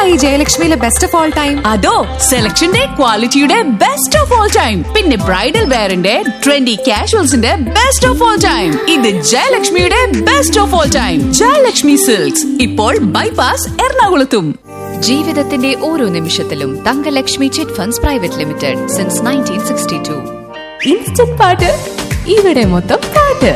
ഈ ജയലക്ഷ്മിയിലെ best of all time അതോ സെലക്ഷന്റെ ക്വാളിറ്റിയുടെ ബെസ്റ്റ് ഓഫ് ഓൾ ടൈം പിന്നെ ബ്രൈഡൽ വെയറിന്റെ ട്രെൻഡി കാഷ്വൽസിന്റെ ബെസ്റ്റ് ഓഫ് ഓൾ ടൈം ഇത് ജയലക്ഷ്മിയുടെ best of all time Jayalakshmi silks ഇപ്പോൾ ബൈപാസ് എറണാകുളത്തും ജീവിതത്തിന്റെ ഓരോ നിമിഷത്തിലും Thankalakshmi chit funds private limited since nineteen sixty two instant പാട്ട് ഇവിടെ മൊത്തം പാട്ട്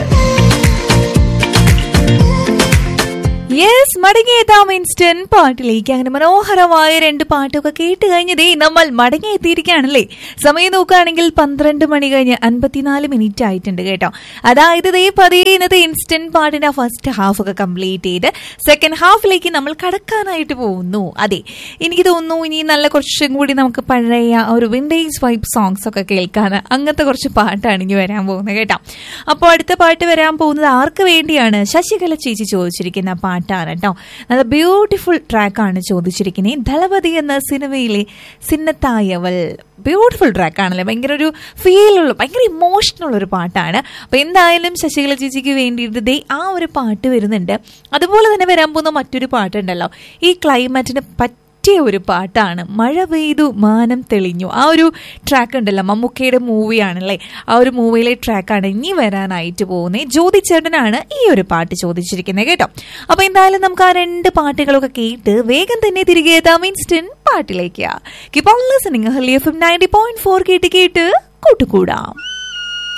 യെസ് മടങ്ങിയെത്താം ഇൻസ്റ്റന്റ് പാട്ടിലേക്ക് അങ്ങനെ മനോഹരമായ രണ്ട് പാട്ടൊക്കെ കേട്ട് കഴിഞ്ഞതേ നമ്മൾ മടങ്ങിയെത്തിയിരിക്കുകയാണല്ലേ സമയം നോക്കുകയാണെങ്കിൽ പന്ത്രണ്ട് മണി കഴിഞ്ഞ് അൻപത്തിനാല് മിനിറ്റ് ആയിട്ടുണ്ട് കേട്ടോ അതായത് ദേ പതിയെ ഇന്നത്തെ ഇൻസ്റ്റന്റ് പാട്ടിന്റെ ഫസ്റ്റ് ഹാഫ് ഒക്കെ കംപ്ലീറ്റ് ചെയ്ത് സെക്കൻഡ് ഹാഫിലേക്ക് നമ്മൾ കടക്കാനായിട്ട് പോകുന്നു അതെ എനിക്ക് തോന്നുന്നു ഇനി നല്ല കുറച്ചും കൂടി നമുക്ക് പഴയ ആ ഒരു വിൻറ്റേജ് വൈബ് സോങ്സ് ഒക്കെ കേൾക്കാൻ അങ്ങനത്തെ കുറച്ച് പാട്ടാണ് ഇനി വരാൻ പോകുന്നത് കേട്ടോ അപ്പോൾ അടുത്ത പാട്ട് വരാൻ പോകുന്നത് ആർക്ക് വേണ്ടിയാണ് ശശികല ചേച്ചി ചോദിച്ചിരിക്കുന്ന പാട്ടാണ് കേട്ടോ നല്ല ബ്യൂട്ടിഫുൾ ട്രാക്കാണ് ചോദിച്ചിരിക്കുന്നത് ദളപതി എന്ന സിനിമയിലെ സിന്നത്തായവൾ ബ്യൂട്ടിഫുൾ ട്രാക്കാണല്ലേ ഭയങ്കര ഒരു ഫീലുള്ള ഭയങ്കര ഇമോഷണൽ ഒരു പാട്ടാണ് അപ്പൊ എന്തായാലും ശശികല ചേച്ചിക്ക് വേണ്ടിയിട്ട് ദേ ആ ഒരു പാട്ട് വരുന്നുണ്ട് അതുപോലെ തന്നെ വരാൻ പോകുന്ന മറ്റൊരു പാട്ടുണ്ടല്ലോ ഈ ക്ലൈമറ്റിന് പറ്റിയ ഒരു പാട്ടാണ് മഴ പെയ്തു മാനം തെളിഞ്ഞു ആ ഒരു ട്രാക്ക് ഉണ്ടല്ലോ മമ്മൂക്കയുടെ മൂവിയാണല്ലേ ആ ഒരു മൂവിയിലെ ട്രാക്കാണ് ഇനി വരാനായിട്ട് പോകുന്നത് ജ്യോതി ചേട്ടനാണ് ഈ ഒരു പാട്ട് ചോദിച്ചിരിക്കുന്നത് കേട്ടോ അപ്പൊ എന്തായാലും നമുക്ക് ആ രണ്ട് പാട്ടുകളൊക്കെ കേട്ട് വേഗം തന്നെ തിരികെ എത്താം ഇൻസ്റ്റന്റ് പാട്ടിലേക്ക് കിപ്പോൾ ലിസണിങ് ഹലി F M ninety point four കേട്ട് കേട്ട് കൂട്ടുകൂടാം